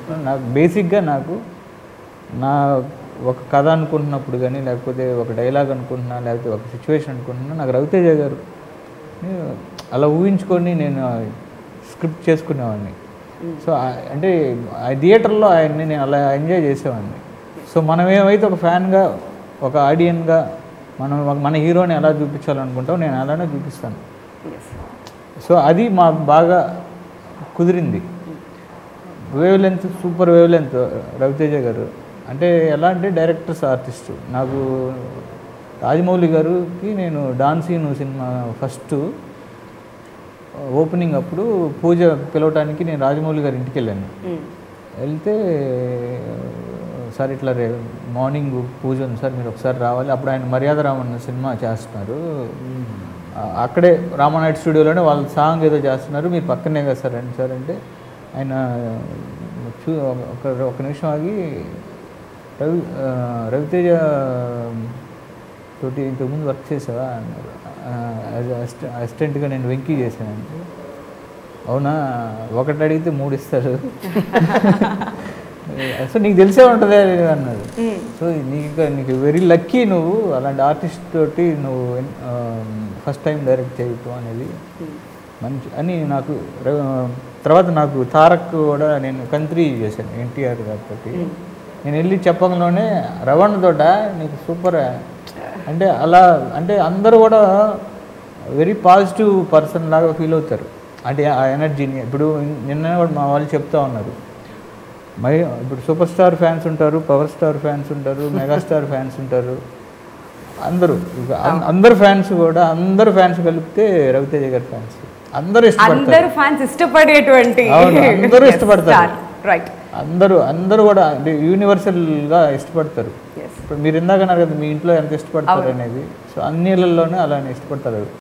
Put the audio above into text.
చెప్పిన నాకు బేసిక్గా నాకు నా ఒక కథ అనుకుంటున్నప్పుడు కానీ లేకపోతే ఒక డైలాగ్ అనుకుంటున్నా లేకపోతే ఒక సిచ్యువేషన్ అనుకుంటున్నా నాకు రవితేజ గారు అలా ఊహించుకొని నేను స్క్రిప్ట్ చేసుకునేవాడిని సో ఆ- అంటే ఆ థియేటర్లో ఆయన్ని నేను అలా ఎంజాయ్ చేసేవాడిని సో మనం ఏమైతే ఒక ఫ్యాన్గా ఒక ఆడియన్గా మనం మన హీరోని ఎలా చూపించాలనుకుంటాం నేను అలానే చూపిస్తాను సో అది మా బాగా కుదిరింది wavelength super wavelength Ravi Teja గారు అంటే ఎలా అంటే డైరెక్టర్స్ ఆర్టిస్ట్ నాకు రాజమౌళి గారికి నేను డాన్సీను సినిమా ఫస్ట్ ఓపెనింగ్ అప్పుడు పూజ పిలవటానికి నేను రాజమౌళి గారి ఇంటికి వెళ్ళాను వెళ్తే సార్ ఇట్లా రే మార్నింగ్ పూజ ఉంది సార్ మీరు ఒకసారి రావాలి అప్పుడు ఆయన మర్యాద రామన్న సినిమా చేస్తున్నారు ఆ, అక్కడే రామానాయుడు స్టూడియోలోనే వాళ్ళ సాంగ్ ఏదో చేస్తున్నారు మీరు పక్కనే కదా సార్ అండి సార్ అంటే ఆయన చూ ఒక ఒక నిమిషం ఆగి రవి ఆ, రవితేజ తోటి ఇంతకుముందు వర్క్ చేసావా అన్నారు అసిస్టెంట్గా నేను వెంకీ చేశానంటే అవునా ఒకటి అడిగితే మూడు ఇస్తారు సో నీకు తెలిసే ఉంటుంది అన్నాడు సో నీకు నీకు వెరీ లక్కీ నువ్వు అలాంటి ఆర్టిస్ట్ తోటి నువ్వు ఫస్ట్ టైం డైరెక్ట్ చేయటం అనేది మంచి అని నాకు ర- తర్వాత నాకు తారక్ కూడా నేను కంత్రి చేశాను ఎన్టీఆర్ గారితో నేను వెళ్ళి చెప్పడంలోనే రవణ తోట నీకు సూపర్ అంటే అలా అంటే అందరూ కూడా వెరీ పాజిటివ్ పర్సన్ లాగా ఫీల్ అవుతారు అంటే ఆ ఎనర్జీని ఇప్పుడు నిన్న కూడా మా వాళ్ళు చెప్తా ఉన్నారు మరి ఇప్పుడు సూపర్ స్టార్ ఫ్యాన్స్ ఉంటారు పవర్ స్టార్ ఫ్యాన్స్ ఉంటారు మెగాస్టార్ ఫ్యాన్స్ ఉంటారు అందరూ ఇక అం- అందరు ఫ్యాన్స్ కూడా అందరు ఫ్యాన్స్ కలిపితే రవితేజ గారి ఫ్యాన్స్ అందరూ ఇష్టపడతారు అందరు ఫ్యాన్స్ ఇష్టపడేటువంటి అవును, అందరూ ఇష్టపడతారు. రైట్ అందరూ అందరూ కూడా అంటే యూనివర్సల్గా ఇష్టపడతారు ఎస్ ఇప్పుడు మీరు ఇందాక అన్నారు కదా మీ ఇంట్లో ఎంత ఇష్టపడతారు అనేది సో అన్ని ఇళ్ళల్లోనే అలానే ఇష్టపడతారు